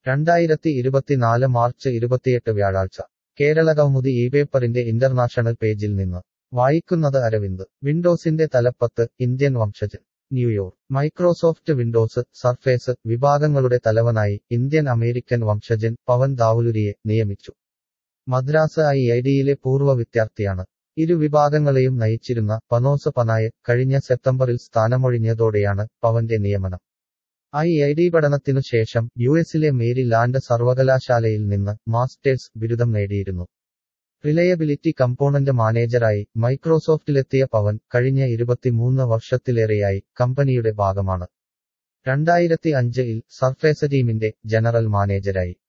രണ്ടായിരത്തി ഇരുപത്തിനാല് മാർച്ച് ഇരുപത്തിയെട്ട് വ്യാഴാഴ്ച കേരള കൗമുദി ഈ പേപ്പറിന്റെ ഇന്റർനാഷണൽ പേജിൽ നിന്ന് വായിക്കുന്നത് അരവിന്ദ് വിൻഡോസിന്റെ തലപ്പത്ത് ഇന്ത്യൻ വംശജൻ ന്യൂയോർക്ക് മൈക്രോസോഫ്റ്റ് വിൻഡോസ് സർഫേസ് വിഭാഗങ്ങളുടെ തലവനായി ഇന്ത്യൻ അമേരിക്കൻ വംശജൻ പവൻ ദാവുലുരിയെ നിയമിച്ചു മദ്രാസ് ഐ ഐ ഡിയിലെ പൂർവ്വ വിദ്യാർത്ഥിയാണ് ഇരു വിഭാഗങ്ങളെയും നയിച്ചിരുന്ന പനോസ് പനായക് കഴിഞ്ഞ സെപ്റ്റംബറിൽ സ്ഥാനമൊഴിഞ്ഞതോടെയാണ് പവന്റെ നിയമനം ഐ ഐ ഡി പഠനത്തിനു ശേഷം യു എസിലെ മേരി ലാൻഡ് സർവകലാശാലയിൽ നിന്ന് മാസ്റ്റേഴ്സ് ബിരുദം നേടിയിരുന്നു റിലയബിലിറ്റി കമ്പോണന്റ് മാനേജറായി മൈക്രോസോഫ്റ്റിലെത്തിയ പവൻ കഴിഞ്ഞ ഇരുപത്തിമൂന്ന് വർഷത്തിലേറെയായി കമ്പനിയുടെ ഭാഗമാണ് രണ്ടായിരത്തി അഞ്ചിൽ സർഫേസ് ടീമിന്റെ ജനറൽ മാനേജരായി